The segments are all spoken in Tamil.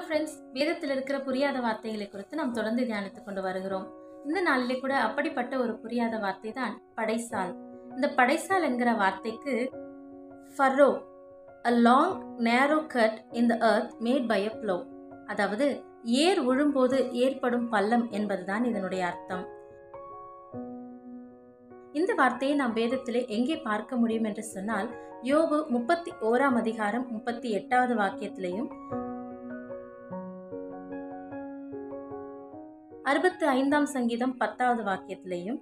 ஃப்ரெண்ட்ஸ் வேதத்தில் இருக்கிற புரியாத வார்த்தைகளை குறித்து நாம் தொடர்ந்து தியானித்துக் கொண்டு வருகிறோம் இந்த நாளிலே கூட அப்படிப்பட்ட ஒரு புரியாத வார்த்தை தான் படைசால் இந்த படைசால் என்கிற வார்த்தைக்கு furrow a long narrow cut in the earth made by a plow அதாவது ஏர் உழும்போது ஏற்படும் பள்ளம் என்பதுதான் இதனுடைய அர்த்தம் இந்த வார்த்தையை நாம் வேதத்திலே எங்கே பார்க்க முடியும் என்று சொன்னால் யோபு முப்பத்தி ஓராம் அதிகாரம் முப்பத்தி எட்டாவது வாக்கியத்திலையும் அறுபத்தி ஐந்தாம் சங்கீதம் பத்தாவது வாக்கியத்திலையும்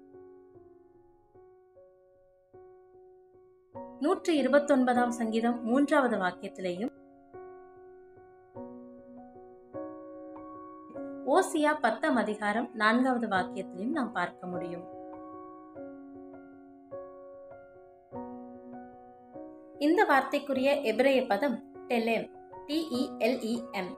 நூற்றி இருபத்தொன்பதாம் சங்கீதம் மூன்றாவது வாக்கியத்திலையும் ஓசியா பத்தாம் அதிகாரம் நான்காவது வாக்கியத்திலையும் நாம் பார்க்க முடியும் இந்த வார்த்தைக்குரிய எபிரேய பதம் டெலேம் டிஇஎல்இஎம்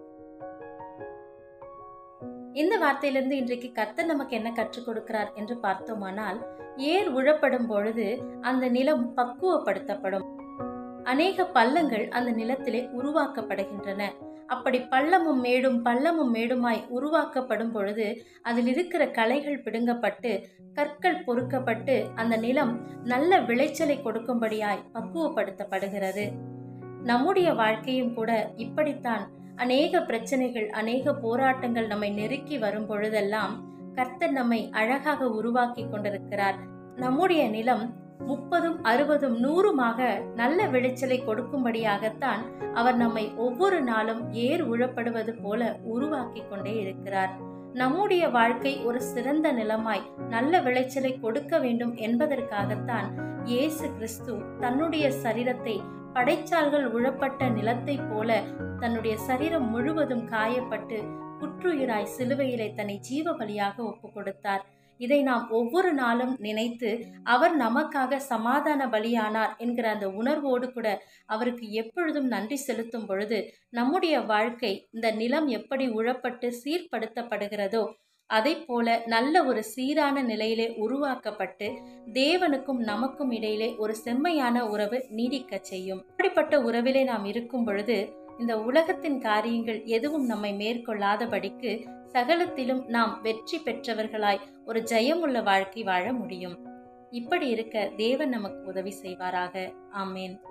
இந்த வார்த்தையிலிருந்து இன்றைக்கு கர்த்தர் நமக்கு என்ன கற்றுக் கொடுக்கிறார் என்று பார்த்தோமானால் ஏர் உழப்படும் பொழுது அந்த நிலம் பக்குவப்படுத்தப்படும் அநேக பள்ளங்கள் அந்த நிலத்திலே உருவாக்கப்படுகின்றன அப்படி பள்ளமும் மேடும் பள்ளமும் மேடுமாய் உருவாக்கப்படும் பொழுது அதில் இருக்கிற களைகள் பிடுங்கப்பட்டு கற்கள் பொறுக்கப்பட்டு அந்த நிலம் நல்ல விளைச்சலை கொடுக்கும்படியாய் பக்குவப்படுத்தப்படுகிறது நம்முடைய வாழ்க்கையும் கூட இப்படித்தான் அநேக பிரச்சனைகள் அநேக போராட்டங்கள் நம்மை நெருக்கி வரும் பொழுதெல்லாம் கர்த்தர் நம்மை அழகாக உருவாக்கி கொண்டிருக்கிறார் நம்முடைய நிலம் முப்பதும் அறுபதும் நூறுமாக நல்ல விளைச்சலை கொடுக்கும்படியாகத்தான் அவர் நம்மை ஒவ்வொரு நாளும் ஏர் உழப்படுவது போல உருவாக்கி கொண்டே இருக்கிறார் நம்முடைய வாழ்க்கை ஒரு சிறந்த நிலமாய் நல்ல விளைச்சலை கொடுக்க வேண்டும் என்பதற்காகத்தான் இயேசு கிறிஸ்து தன்னுடைய சரீரத்தை படைச்சால்கள் உழப்பட்ட நிலத்தைப் போல தன்னுடைய சரீரம் முழுவதும் காயப்பட்டு குற்றுயிராய் சிலுவையிலே தன்னை ஜீவ பலியாக ஒப்பு கொடுத்தார் இதை நாம் ஒவ்வொரு நாளும் நினைத்து அவர் நமக்காக சமாதான பலியானார் என்கிற அந்த உணர்வோடு கூட அவருக்கு எப்பொழுதும் நன்றி செலுத்தும் பொழுது நம்முடைய வாழ்க்கை இந்த நிலம் எப்படி உழப்பட்டு சீர்படுத்தப்படுகிறதோ அதை போல நல்ல ஒரு சீரான நிலையிலே உருவாக்கப்பட்டு தேவனுக்கும் நமக்கும் இடையிலே ஒரு செம்மையான உறவு நீடிக்க செய்யும் அப்படிப்பட்ட உறவிலே நாம் இருக்கும் பொழுது இந்த உலகத்தின் காரியங்கள் எதுவும் நம்மை மேற்கொள்ளாதபடிக்கு சகலத்திலும் நாம் வெற்றி பெற்றவர்களாய் ஒரு ஜெயமுள்ள வாழ்க்கை வாழ முடியும் இப்படி இருக்க தேவன் நமக்கு உதவி செய்வாராக ஆமேன்